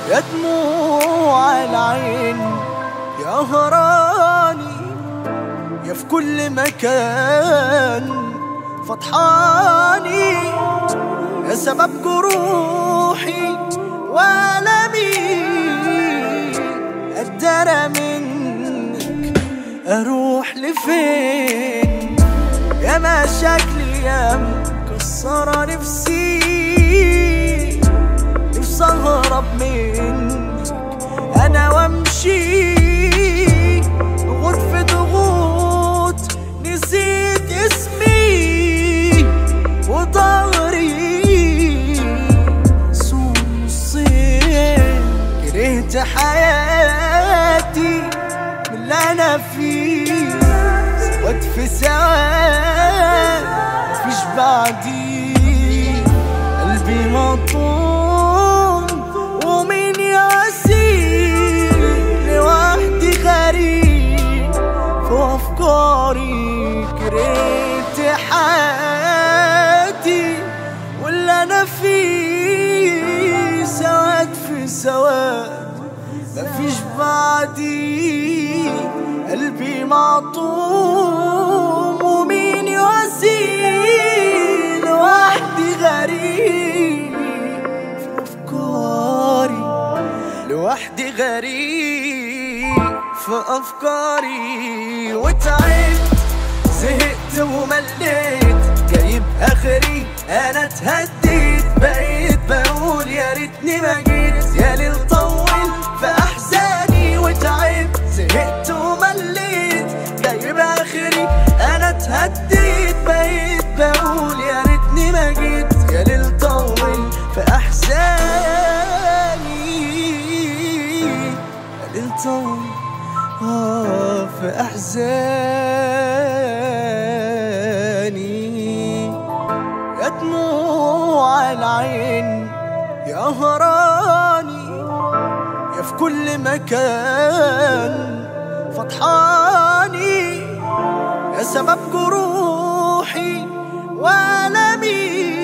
يا دموع العين يا هراني يا في كل مكان فطحاني يا سبب جروحي وألمي أدرى منك أروح لفين يا مشاكلي يا مكسرة نفسي نفسي أهرب منك أنا وأمشي غرفة ضغوط نسيت اسمي وضهري سوسين كرهت حياتي من اللي أنا فيه سواد في سواد مفيش بعدي قلبي مطون ومين يسير لوحدي غريب في أفكاري كرهت حياتي واللي أنا فيه سواد في سواد مفيش بعدي قلبي معطوم ومين يواسيه لوحدي غريب في أفكاري لوحدي غريب في أفكاري وتعبت زهقت ومليت جايب آخري أنا اتهديت بقيت بقول يا ريتني ما جيت يا ليل طول في أحزاني وتعبت زهقت ومليت جايب آخري أنا اتهديت بقيت بقول يا ريتني ما جيت يا ليل طول في أحزاني يا ليل طول آه في أحزاني يا دموع العين يا هراني يا في كل مكان فطحاني يا سبب جروحي وألمي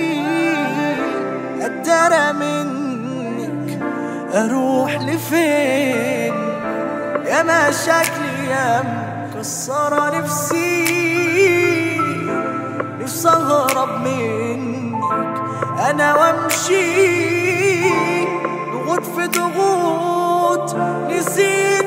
أدرى منك أروح لفين يا مشاكلي يا مكسرة نفسي نفسي أهرب منك أنا وأمشي ضغوط في ضغوط نسيت